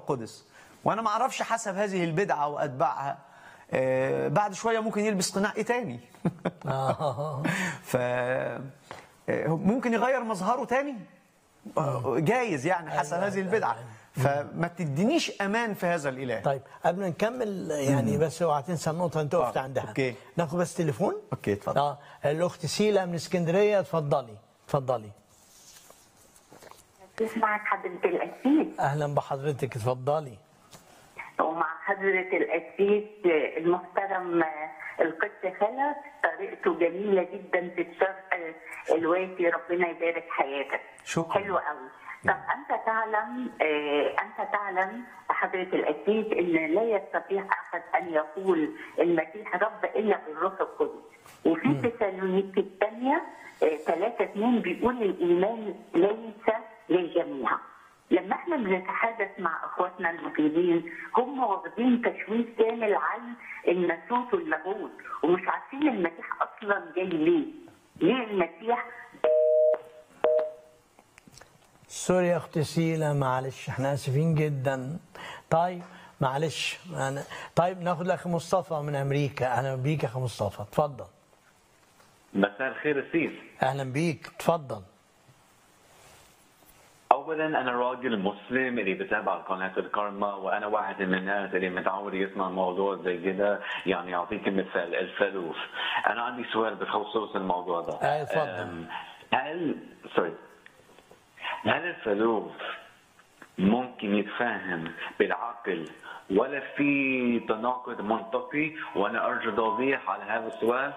القدس وانا ما اعرفش حسب هذه البدعه واتباعها آه، بعد شويه ممكن يلبس قناع ايه تاني آه. ف آه، ممكن يغير مظهره تاني آه، جايز يعني حسب أيوة، هذه البدعه فما تدينيش امان في هذا الاله طيب قبل ما نكمل يعني بس اوعى تنسى النقطه انت وقفت آه، عندها أوكي. ناخد بس تليفون اوكي اتفضل اه الاخت سيلا من اسكندريه اتفضلي اتفضلي معك حضرة الأسيس اهلا بحضرتك اتفضلي ومع حضرة الأسيس المحترم القدس خلف طريقته جميلة جدا في الشرح الوافي ربنا يبارك حياتك شكرا. حلو قوي طب أنت تعلم آه، أنت تعلم حضرة الأسيس إن لا يستطيع أحد أن يقول المسيح رب إلا بالروح القدس وفي تسالونيك الثانية ثلاثة اثنين بيقول الإيمان ليس للجميع لما احنا بنتحدث مع اخواتنا المسلمين هم واخدين تشويش كامل عن الناسوت واللاهوت ومش عارفين المسيح اصلا جاي ليه؟ ليه المسيح سوري يا اختي سيلا معلش احنا اسفين جدا طيب معلش أنا طيب ناخد الاخ مصطفى من امريكا اهلا بيك يا اخ مصطفى اتفضل مساء الخير السيس اهلا بيك اتفضل اولا انا راجل مسلم اللي بتابع قناه الكارما وانا واحد من الناس اللي متعود يسمع موضوع زي كده يعني اعطيك مثال الفلوس انا عندي سؤال بخصوص الموضوع ده آه، اتفضل. أم، هل سوري هل الفلوس ممكن يتفهم بالعقل ولا في تناقض منطقي وانا ارجو توضيح على هذا السؤال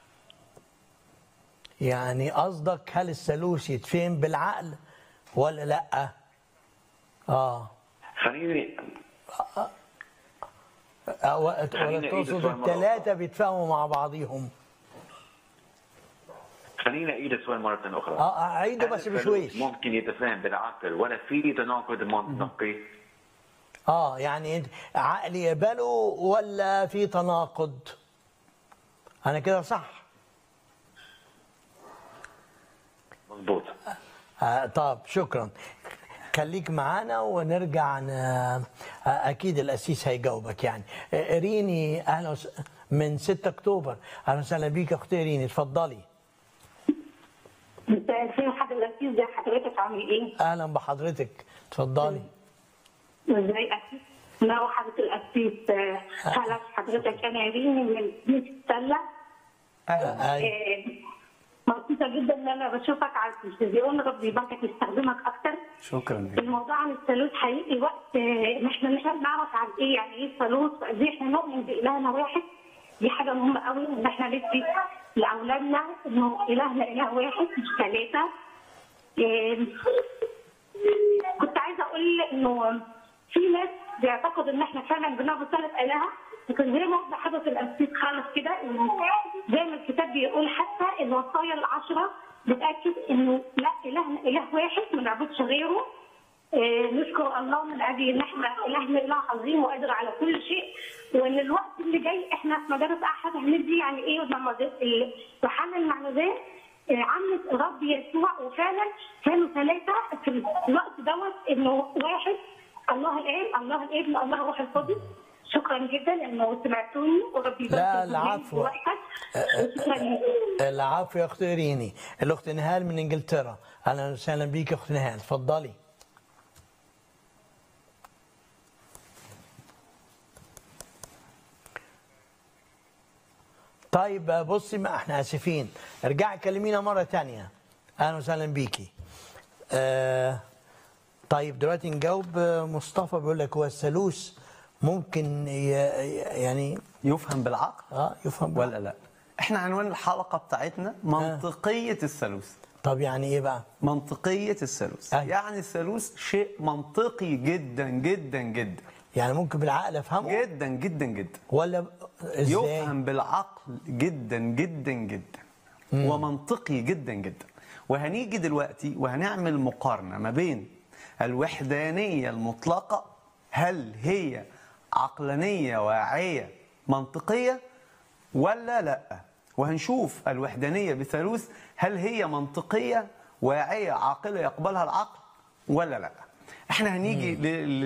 يعني قصدك هل الثالوث يتفهم بالعقل ولا لا اه خليني أو- ولا خليني أعيد تقصد السؤال مرة الثلاثه بيتفاهموا مع بعضيهم خليني اعيد السؤال مره اخرى اه اعيده هل بس الفلوس بشويش ممكن يتفهم بالعقل ولا في تناقض منطقي اه يعني انت عقل يقبله ولا في تناقض انا كده صح مضبوط آه طب شكرا خليك معانا ونرجع ن... آه اكيد الاسيس هيجاوبك يعني آه، ريني اهلا وس... من 6 اكتوبر اهلا وسهلا بيك يا اختي ريني اتفضلي مساء الخير حضرتك الأسيس زي حضرتك عامل ايه؟ اهلا بحضرتك اتفضلي ازاي أسيس؟ لا حضرة الأسيس آه، خلف حضرتك أنا ريني من بيت السلة آه أي. آه، مبسوطة جدا إن أنا بشوفك على التلفزيون ربي يباركك يستخدمك أكتر شكرا لك الموضوع عن الثالوث حقيقي وقت آه، ان احنا نحب نعرف عن ايه يعني ايه الثالوث دي احنا نؤمن بإلهنا واحد دي حاجة مهمة قوي ان احنا ندي لأولادنا انه إلهنا إله واحد مش ثلاثة آه، كنت عايزة أقول إنه في ناس بيعتقدوا إن احنا فعلا بنعبد ثلاث آلهة لكن زي ما قلت حدث الأسيس خالص كده إنه زي ما الكتاب بيقول حتى الوصايا العشرة بتأكد إنه لا إلهنا إله واحد ما نعبدش غيره آه، نشكر الله من اجل ان احنا الهنا اله عظيم وقادر على كل شيء وان الوقت اللي جاي احنا في مدارس احد هندي يعني ايه لما ال- يوحنا المعمدان آه، عمت رب يسوع وفعلا كانوا ثلاثه في الوقت دوت انه واحد الله الاب الله الابن الله الروح القدس شكرا جدا انه سمعتوني وربي يبارك لا، فيكم العفو. ووقتك. وشكرا لكم العفو يا اختي ريني الاخت نهال من انجلترا اهلا وسهلا بيك يا اخت نهال اتفضلي طيب بصي ما احنا اسفين ارجعي كلمينا مره تانية اهلا وسهلا بيكي آه طيب دلوقتي نجاوب آه، مصطفى بيقول لك هو الثالوث ممكن ي- يعني يفهم بالعقل اه يفهم ولا لا احنا عنوان الحلقه بتاعتنا منطقيه الثالوث طب يعني ايه بقى؟ منطقيه الثالوث أيوة. يعني الثالوث شيء منطقي جدا جدا جدا يعني ممكن بالعقل افهمه جدا جدا جدا ولا ب- ازاي؟ يفهم بالعقل جدا جدا جدا ومنطقي جدا جدا وهنيجي دلوقتي وهنعمل مقارنة ما بين الوحدانية المطلقة هل هي عقلانية واعية منطقية ولا لا وهنشوف الوحدانية بثالوث هل هي منطقية واعية عاقلة يقبلها العقل ولا لا احنا هنيجي ل-